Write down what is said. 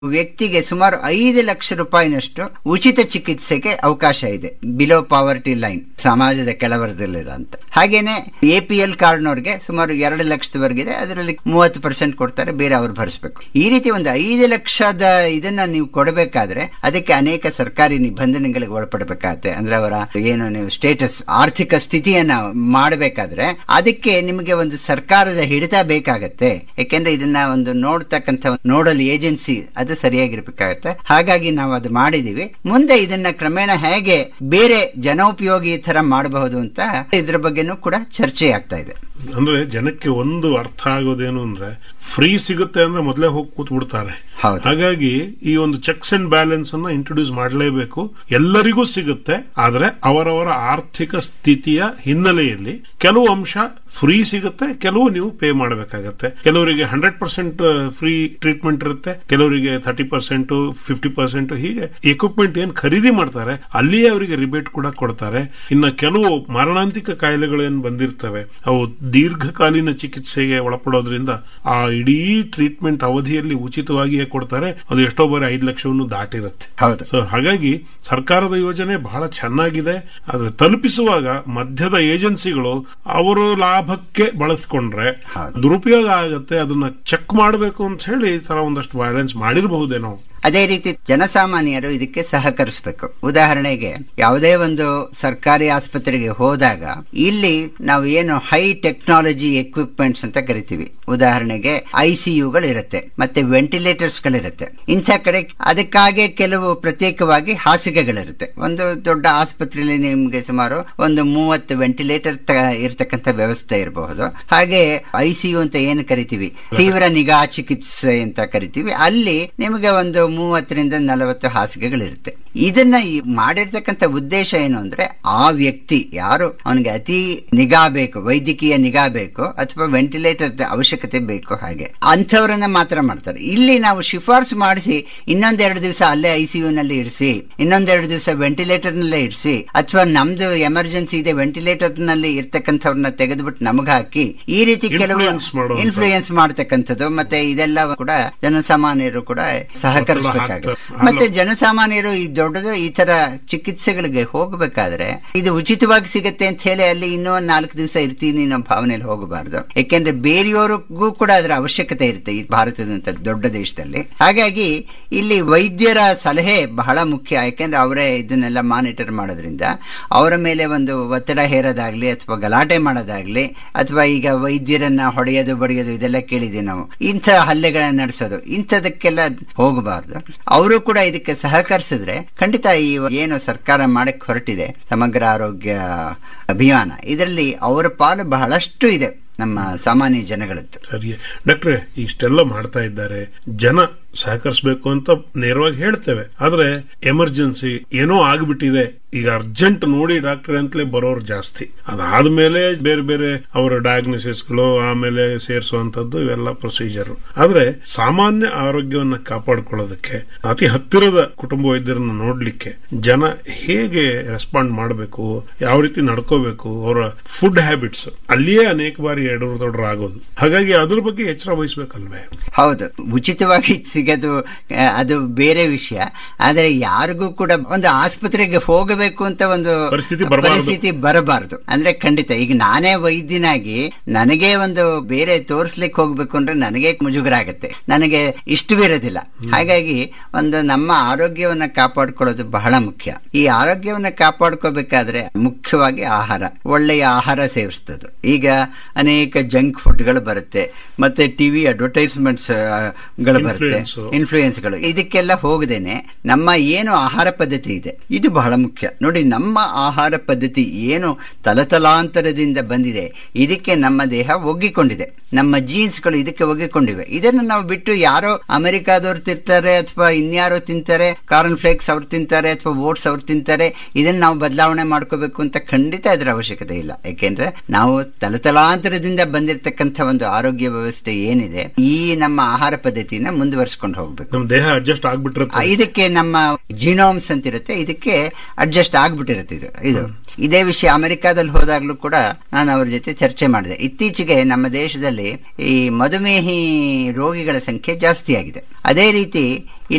ವ್ಯಕ್ತಿಗೆ ಸುಮಾರು ಐದು ಲಕ್ಷ ರೂಪಾಯಿನಷ್ಟು ಉಚಿತ ಚಿಕಿತ್ಸೆಗೆ ಅವಕಾಶ ಇದೆ ಬಿಲೋ ಪಾವರ್ಟಿ ಲೈನ್ ಸಮಾಜದ ಕೆಳವರ್ಗದಲ್ಲಿರೋಂತ ಹಾಗೇನೆ ಎ ಪಿ ಎಲ್ ಕಾರ್ಡ್ನವ್ರಿಗೆ ಸುಮಾರು ಎರಡು ಲಕ್ಷದವರೆಗಿದೆ ಅದರಲ್ಲಿ ಮೂವತ್ತು ಪರ್ಸೆಂಟ್ ಕೊಡ್ತಾರೆ ಬೇರೆ ಅವ್ರು ಭರಿಸಬೇಕು ಈ ರೀತಿ ಒಂದು ಐದು ಲಕ್ಷದ ಇದನ್ನ ನೀವು ಕೊಡಬೇಕಾದ್ರೆ ಅದಕ್ಕೆ ಅನೇಕ ಸರ್ಕಾರಿ ನಿಬಂಧನೆಗಳಿಗೆ ಒಳಪಡಬೇಕಾಗತ್ತೆ ಅಂದ್ರೆ ಅವರ ಏನು ನೀವು ಸ್ಟೇಟಸ್ ಆರ್ಥಿಕ ಸ್ಥಿತಿಯನ್ನ ಮಾಡಬೇಕಾದ್ರೆ ಅದಕ್ಕೆ ನಿಮಗೆ ಒಂದು ಸರ್ಕಾರದ ಹಿಡಿತ ಬೇಕಾಗತ್ತೆ ಯಾಕೆಂದ್ರೆ ಇದನ್ನ ಒಂದು ನೋಡ್ತಕ್ಕಂಥ ನೋಡಲ್ ಏಜೆನ್ಸಿ ಅದು ಸರಿಯಾಗಿರ್ಬೇಕಾಗತ್ತೆ ಹಾಗಾಗಿ ನಾವು ಅದು ಮಾಡಿದೀವಿ ಮುಂದೆ ಇದನ್ನ ಕ್ರಮೇಣ ಹೇಗೆ ಬೇರೆ ಜನೋಪಯೋಗಿ ತರ ಮಾಡಬಹುದು ಅಂತ ಇದ್ರ ಬಗ್ಗೆನೂ ಕೂಡ ಚರ್ಚೆ ಆಗ್ತಾ ಇದೆ ಅಂದ್ರೆ ಜನಕ್ಕೆ ಒಂದು ಅರ್ಥ ಆಗೋದೇನು ಅಂದ್ರೆ ಫ್ರೀ ಸಿಗುತ್ತೆ ಅಂದ್ರೆ ಮೊದಲೇ ಹೋಗಿ ಕೂತ್ ಬಿಡ್ತಾರೆ ಹೌದು. ಹಾಗಾಗಿ ಈ ಒಂದು ಚೆಕ್ಸ್ ಅಂಡ್ ಬ್ಯಾಲೆನ್ಸ್ ಅನ್ನ ಇಂಟ್ರೊಡ್ಯೂಸ್ ಮಾಡಲೇಬೇಕು ಎಲ್ಲರಿಗೂ ಸಿಗುತ್ತೆ ಆದ್ರೆ ಅವರವರ ಆರ್ಥಿಕ ಸ್ಥಿತಿಯ ಹಿನ್ನೆಲೆಯಲ್ಲಿ ಕೆಲವು ಅಂಶ ಫ್ರೀ ಸಿಗುತ್ತೆ ಕೆಲವು ನೀವು ಪೇ ಮಾಡಬೇಕಾಗತ್ತೆ ಕೆಲವರಿಗೆ ಹಂಡ್ರೆಡ್ ಪರ್ಸೆಂಟ್ ಫ್ರೀ ಟ್ರೀಟ್ಮೆಂಟ್ ಇರುತ್ತೆ ಕೆಲವರಿಗೆ ಥರ್ಟಿ ಪರ್ಸೆಂಟ್ ಫಿಫ್ಟಿ ಪರ್ಸೆಂಟ್ ಹೀಗೆ ಎಕ್ವಿಪ್ಮೆಂಟ್ ಏನ್ ಖರೀದಿ ಮಾಡ್ತಾರೆ ಅಲ್ಲಿಯೇ ಅವರಿಗೆ ರಿಬೇಟ್ ಕೂಡ ಕೊಡ್ತಾರೆ ಇನ್ನ ಕೆಲವು ಮಾರಣಾಂತಿಕ ಕಾಯಿಲೆಗಳು ಏನ್ ಬಂದಿರ್ತವೆ ಅವು ದೀರ್ಘಕಾಲೀನ ಚಿಕಿತ್ಸೆಗೆ ಒಳಪಡೋದ್ರಿಂದ ಆ ಇಡೀ ಟ್ರೀಟ್ಮೆಂಟ್ ಅವಧಿಯಲ್ಲಿ ಉಚಿತವಾಗಿಯೇ ಕೊಡ್ತಾರೆ ಅದು ಎಷ್ಟೋ ಬಾರಿ ಐದು ಲಕ್ಷವನ್ನು ದಾಟಿರುತ್ತೆ ಹೌದು ಸೊ ಹಾಗಾಗಿ ಸರ್ಕಾರದ ಯೋಜನೆ ಬಹಳ ಚೆನ್ನಾಗಿದೆ ಆದ್ರೆ ತಲುಪಿಸುವಾಗ ಮಧ್ಯದ ಏಜೆನ್ಸಿಗಳು ಅವರು ಲಾಭಕ್ಕೆ ಬಳಸ್ಕೊಂಡ್ರೆ ಹೌದು. ದುರುಪಯೋಗ ಆಗತ್ತೆ ಅದನ್ನ ಚೆಕ್ ಮಾಡಬೇಕು ಅಂತ ಹೇಳಿ ಈ ತರ ಒಂದಷ್ಟು ಬ್ಯಾಲೆನ್ಸ್ ಮಾಡಿರಬಹುದೇನೋ ಅದೇ ರೀತಿ ಜನಸಾಮಾನ್ಯರು ಇದಕ್ಕೆ ಸಹಕರಿಸಬೇಕು ಉದಾಹರಣೆಗೆ ಯಾವುದೇ ಒಂದು ಸರ್ಕಾರಿ ಆಸ್ಪತ್ರೆಗೆ ಹೋದಾಗ ಇಲ್ಲಿ ನಾವು ಏನು ಹೈ ಟೆಕ್ನಾಲಜಿ ಎಕ್ವಿಪ್ಮೆಂಟ್ಸ್ ಅಂತ ಕರಿತೀವಿ ಉದಾಹರಣೆಗೆ ಐಸಿಯುಗಳು ಇರುತ್ತೆ ಮತ್ತೆ ವೆಂಟಿಲೇಟರ್ಸ್ ಗಳಿರುತ್ತೆ ಇಂಥ ಕಡೆ ಅದಕ್ಕಾಗಿ ಕೆಲವು ಪ್ರತ್ಯೇಕವಾಗಿ ಹಾಸಿಗೆಗಳಿರುತ್ತೆ ಒಂದು ದೊಡ್ಡ ಆಸ್ಪತ್ರೆಯಲ್ಲಿ ನಿಮ್ಗೆ ಸುಮಾರು ಒಂದು ಮೂವತ್ತು ವೆಂಟಿಲೇಟರ್ ಇರತಕ್ಕಂತ ವ್ಯವಸ್ಥೆ ಇರಬಹುದು ಹಾಗೆ ಐಸಿಯು ಅಂತ ಏನು ಕರಿತೀವಿ ತೀವ್ರ ನಿಗಾ ಚಿಕಿತ್ಸೆ ಅಂತ ಕರಿತೀವಿ ಅಲ್ಲಿ ನಿಮಗೆ ಒಂದು ಮೂವತ್ತರಿಂದ ನಲವತ್ತು ಹಾಸಿಗೆಗಳಿರುತ್ತೆ ಇದನ್ನ ಈ ಮಾಡಿರ್ತಕ್ಕಂಥ ಉದ್ದೇಶ ಏನು ಅಂದ್ರೆ ಆ ವ್ಯಕ್ತಿ ಯಾರು ಅವನಿಗೆ ಅತಿ ನಿಗಾ ಬೇಕು ವೈದ್ಯಕೀಯ ನಿಗಾ ಬೇಕು ಅಥವಾ ವೆಂಟಿಲೇಟರ್ ಅವಶ್ಯಕತೆ ಬೇಕು ಹಾಗೆ ಅಂಥವ್ರನ್ನ ಮಾತ್ರ ಮಾಡ್ತಾರೆ ಇಲ್ಲಿ ನಾವು ಶಿಫಾರಸು ಮಾಡಿಸಿ ಇನ್ನೊಂದೆರಡು ದಿವಸ ಅಲ್ಲೇ ಐಸಿಯು ನಲ್ಲಿ ಇರಿಸಿ ಇನ್ನೊಂದೆರಡು ದಿವಸ ವೆಂಟಿಲೇಟರ್ ನಲ್ಲೇ ಇರಿಸಿ ಅಥವಾ ನಮ್ದು ಎಮರ್ಜೆನ್ಸಿ ಇದೆ ವೆಂಟಿಲೇಟರ್ ನಲ್ಲಿ ಇರ್ತಕ್ಕಂಥವ್ರನ್ನ ತೆಗೆದುಬಿಟ್ಟು ನಮಗ್ ಹಾಕಿ ಈ ರೀತಿ ಕೆಲವು Influence ಮಾಡುವಂಥದ್ದು. ಇನ್ಫ್ಲೂಯೆನ್ಸ್ ಮಾಡ್ತಕ್ಕಂಥದ್ದು ಮತ್ತೆ ಇದೆಲ್ಲ ಕೂಡ ಜನಸಾಮಾನ್ಯರು ಕೂಡ ಸಹಕರಿಸಬೇಕಾಗುತ್ತೆ ಹಾಕ್ತಾರೆ. ಮತ್ತೆ ಜನಸಾಮಾನ್ಯರು ಈ ದೊಡ್ಡದು ಈ ತರ ಚಿಕಿತ್ಸೆಗಳಿಗೆ ಹೋಗಬೇಕಾದ್ರೆ ಇದು ಉಚಿತವಾಗಿ ಸಿಗುತ್ತೆ ಅಂತ ಹೇಳಿ ಅಲ್ಲಿ ಇನ್ನೂ ಒಂದ್ ನಾಲ್ಕು ದಿವಸ ಇರ್ತೀನಿ ಅನ್ನೋ ಭಾವನೆಯಲ್ಲಿ ಹೋಗಬಾರ್ದು ಯಾಕೆಂದ್ರೆ ಬೇರೆಯವರಿಗೂ ಕೂಡ ಅದರ ಅವಶ್ಯಕತೆ ಇರುತ್ತೆ ಈ ಭಾರತದಂತ ದೊಡ್ಡ ದೇಶದಲ್ಲಿ ಹಾಗಾಗಿ ಇಲ್ಲಿ ವೈದ್ಯರ ಸಲಹೆ ಬಹಳ ಮುಖ್ಯ ಯಾಕೆಂದ್ರೆ ಅವರೇ ಇದನ್ನೆಲ್ಲ ಮಾನಿಟರ್ ಮಾಡೋದ್ರಿಂದ ಅವರ ಮೇಲೆ ಒಂದು ಒತ್ತಡ ಹೇರೋದಾಗ್ಲಿ ಅಥವಾ ಗಲಾಟೆ ಮಾಡೋದಾಗ್ಲಿ ಅಥವಾ ಈಗ ವೈದ್ಯರನ್ನ ಹೊಡೆಯೋದು ಬಡಿಯೋದು ಇದೆಲ್ಲ ಕೇಳಿದೀವಿ ನಾವು ಇಂಥ ಹಲ್ಲೆಗಳನ್ನ ನಡೆಸೋದು ಇಂಥದಕ್ಕೆಲ್ಲ ಹೋಗಬಾರ್ದು ಅವರು ಕೂಡ ಇದಕ್ಕೆ ಸಹಕರಿಸಿದ್ರೆ ಖಂಡಿತ ಈ ಏನು ಸರ್ಕಾರ ಮಾಡಕ್ ಹೊರಟಿದೆ ಸಮಗ್ರ ಆರೋಗ್ಯ ಅಭಿಯಾನ ಇದರಲ್ಲಿ ಅವರ ಪಾಲು ಬಹಳಷ್ಟು ಇದೆ ನಮ್ಮ ಸಾಮಾನ್ಯ ಜನಗಳದ್ದು ಸರಿ ಡಾಕ್ಟ್ರೆ ಇಷ್ಟೆಲ್ಲ ಮಾಡ್ತಾ ಇದ್ದಾರೆ ಜನ ಸಹಕರಿಸಬೇಕು ಅಂತ ನೇರವಾಗಿ ಹೇಳ್ತೇವೆ ಆದ್ರೆ ಎಮರ್ಜೆನ್ಸಿ ಏನೋ ಆಗ್ಬಿಟ್ಟಿದೆ ಈಗ ಅರ್ಜೆಂಟ್ ನೋಡಿ ಡಾಕ್ಟರ್ ಅಂತಲೇ ಬರೋರು ಜಾಸ್ತಿ ಅದಾದ್ಮೇಲೆ ಬೇರೆ ಬೇರೆ ಅವರ ಡಯಾಗ್ನೋಸಿಸ್ಗಳು ಆಮೇಲೆ ಸೇರಿಸುವಂತದ್ದು ಇವೆಲ್ಲ ಪ್ರೊಸೀಜರ್ ಆದ್ರೆ ಸಾಮಾನ್ಯ ಆರೋಗ್ಯವನ್ನ ಕಾಪಾಡಿಕೊಳ್ಳೋದಕ್ಕೆ ಅತಿ ಹತ್ತಿರದ ಕುಟುಂಬ ವೈದ್ಯರನ್ನ ನೋಡ್ಲಿಕ್ಕೆ ಜನ ಹೇಗೆ ರೆಸ್ಪಾಂಡ್ ಮಾಡಬೇಕು ಯಾವ ರೀತಿ ನಡ್ಕೋಬೇಕು ಅವರ ಫುಡ್ ಹ್ಯಾಬಿಟ್ಸ್ ಅಲ್ಲಿಯೇ ಅನೇಕ ಬಾರಿ ಎಡರು ತೊಡರು ಆಗೋದು ಹಾಗಾಗಿ ಅದ್ರ ಬಗ್ಗೆ ಎಚ್ಚರ ವಹಿಸ್ಬೇಕಲ್ವೇ ಹೌದು ಉಚಿತವಾಗಿ ಸಿಗೋದು ಆ, ಅದು ಬೇರೆ ವಿಷಯ ಆದರೆ ಯಾರಿಗೂ ಕೂಡ ಒಂದು ಆಸ್ಪತ್ರೆಗೆ ಹೋಗಬೇಕು ಅಂತ ಒಂದು ಪರಿಸ್ಥಿತಿ ಬರಬಾರ್ದು. ಪರಿಸ್ಥಿತಿ ಬರಬಾರದು ಅಂದ್ರೆ ಖಂಡಿತ ಈಗ ನಾನೇ ವೈದ್ಯನಾಗಿ ನನಗೆ ಒಂದು ಬೇರೆ ತೋರಿಸ್ಲಿಕ್ಕೆ ಹೋಗ್ಬೇಕು ಅಂದ್ರೆ ನನಗೆ ಮುಜುಗರ ಆಗುತ್ತೆ ನನಗೆ ಇಷ್ಟವಿರೋದಿಲ್ಲ ಹಾಗಾಗಿ ಒಂದು ನಮ್ಮ ಆರೋಗ್ಯವನ್ನ ಕಾಪಾಡ್ಕೊಳ್ಳೋದು ಬಹಳ ಮುಖ್ಯ ಈ ಆರೋಗ್ಯವನ್ನ ಕಾಪಾಡ್ಕೋಬೇಕಾದ್ರೆ ಮುಖ್ಯವಾಗಿ ಆಹಾರ ಒಳ್ಳೆಯ ಆಹಾರ ಸೇವಿಸ್ತದೆ ಈಗ ಅನೇಕ ಜಂಕ್ ಫುಡ್ಗಳು ಬರುತ್ತೆ ಮತ್ತೆ ಟಿವಿ ಅಡ್ವರ್ಟೈಸ್ಮೆಂಟ್ಸ್ ಗಳು ಬರುತ್ತೆ Influence. ಇನ್ಫ್ಲೂಯೆನ್ಸ್ಗಳು ಇದಕ್ಕೆಲ್ಲ ಹೋಗದೇನೆ ನಮ್ಮ ಏನು ಆಹಾರ ಪದ್ಧತಿ ಇದೆ ಇದು ಬಹಳ ಮುಖ್ಯ ನೋಡಿ ನಮ್ಮ ಆಹಾರ ಪದ್ಧತಿ ಏನು ತಲತಲಾಂತರದಿಂದ ಬಂದಿದೆ ಇದಕ್ಕೆ ನಮ್ಮ ದೇಹ ಒಗ್ಗಿಕೊಂಡಿದೆ ನಮ್ಮ ಜೀನ್ಸ್ಗಳು ಇದಕ್ಕೆ ಒಗ್ಗಿಕೊಂಡಿವೆ ಇದನ್ನು ನಾವು ಬಿಟ್ಟು ಯಾರೋ ಅಮೆರಿಕಾದವ್ರು ತಿಂತಾರೆ ಅಥವಾ ಇನ್ಯಾರೋ ತಿಂತಾರೆ ಕಾರ್ನ್ ಫ್ಲೇಕ್ಸ್ ಅವ್ರು ತಿಂತಾರೆ ಅಥವಾ ಓಟ್ಸ್ ಅವ್ರು ತಿಂತಾರೆ ಇದನ್ನ ನಾವು ಬದಲಾವಣೆ ಮಾಡ್ಕೋಬೇಕು ಅಂತ ಖಂಡಿತ ಅದರ ಅವಶ್ಯಕತೆ ಇಲ್ಲ ಯಾಕೆಂದ್ರೆ ನಾವು ತಲತಲಾಂತರದಿಂದ ಬಂದಿರತಕ್ಕಂಥ ಒಂದು ಆರೋಗ್ಯ ವ್ಯವಸ್ಥೆ ಏನಿದೆ ಈ ನಮ್ಮ ಆಹಾರ ಪದ್ಧತಿನ ಮುಂದುವರಿಸ್ಕೊಂಡು ಹೋಗ್ಬೇಕು ನಮ್ ದೇಹ ಅಡ್ಜಸ್ಟ್ ಆ, ಆಗ್ಬಿಟ್ಟಿರುತ್ತೆ ಇದಕ್ಕೆ ನಮ್ಮ ಜಿನೋಮ್ಸ್ ಅಂತಿರುತ್ತೆ ಇದಕ್ಕೆ ಅಡ್ಜಸ್ಟ್ ಆಗ್ಬಿಟ್ಟಿರುತ್ತೆ ಇದು ಇದು ಇದೇ ವಿಷಯ ಅಮೆರಿಕಾದಲ್ಲಿ ಹೋದಾಗ್ಲೂ ಕೂಡ ನಾನು ಅವ್ರ ಜೊತೆ ಚರ್ಚೆ ಮಾಡಿದೆ ಇತ್ತೀಚೆಗೆ ನಮ್ಮ ದೇಶದಲ್ಲಿ ಈ ಮಧುಮೇಹಿ ರೋಗಿಗಳ ಸಂಖ್ಯೆ ಜಾಸ್ತಿ ಆಗಿದೆ ಅದೇ ರೀತಿ